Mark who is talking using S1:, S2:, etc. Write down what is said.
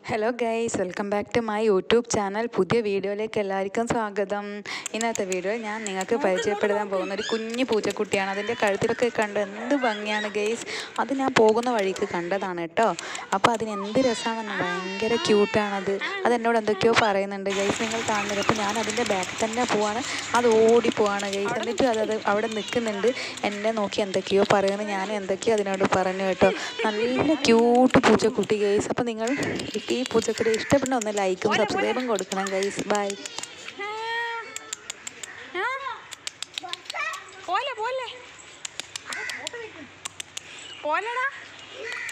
S1: hello guys welcome back to my YouTube channel പുതിയ വീഡിയോയിലേക്ക് എല്ലാവർക്കും സ്വാഗതം ഇന്നത്തെ വീഡിയോയിൽ ഞാൻ നിങ്ങൾക്ക് പരിചയപ്പെടുത്താൻ പോകുന്ന ഒരു കുഞ്ഞു പൂച്ചക്കുട്ടിയാണ് അതിൻ്റെ കഴുത്തിലൊക്കെ കണ്ട് എന്ത് ഭംഗിയാണ് ഗൈസ് അത് ഞാൻ പോകുന്ന വഴിക്ക് കണ്ടതാണ് കേട്ടോ അപ്പോൾ അതിന് എന്ത് രസമാണെന്ന് ഭയങ്കര ക്യൂട്ടാണത് അത് എന്നോട് എന്തൊക്കെയോ പറയുന്നുണ്ട് ഗൈസ് നിങ്ങൾ കാണുന്നത് അപ്പോൾ ഞാൻ അതിൻ്റെ ബാക്കിൽ തന്നെ പോവാണ് അത് ഓടി പോവാണ് ഗൈസ് എന്നിട്ട് അത് അത് അവിടെ നിൽക്കുന്നുണ്ട് എന്നെ നോക്കി എന്തൊക്കെയോ പറയുന്നത് ഞാൻ എന്തൊക്കെയോ അതിനോട് പറഞ്ഞു കേട്ടോ നല്ല ക്യൂട്ട് പൂച്ചക്കുട്ടി ഗൈസ് അപ്പോൾ നിങ്ങൾ ഈ പൂച്ചക്കുട്ടി ഇഷ്ടപ്പെടുന്ന ഒന്ന് ലൈക്കും സബ്സ്ക്രൈബും കൊടുക്കണം ഗൈസ് ബൈ
S2: പോലെ പോലെ പോലെടാ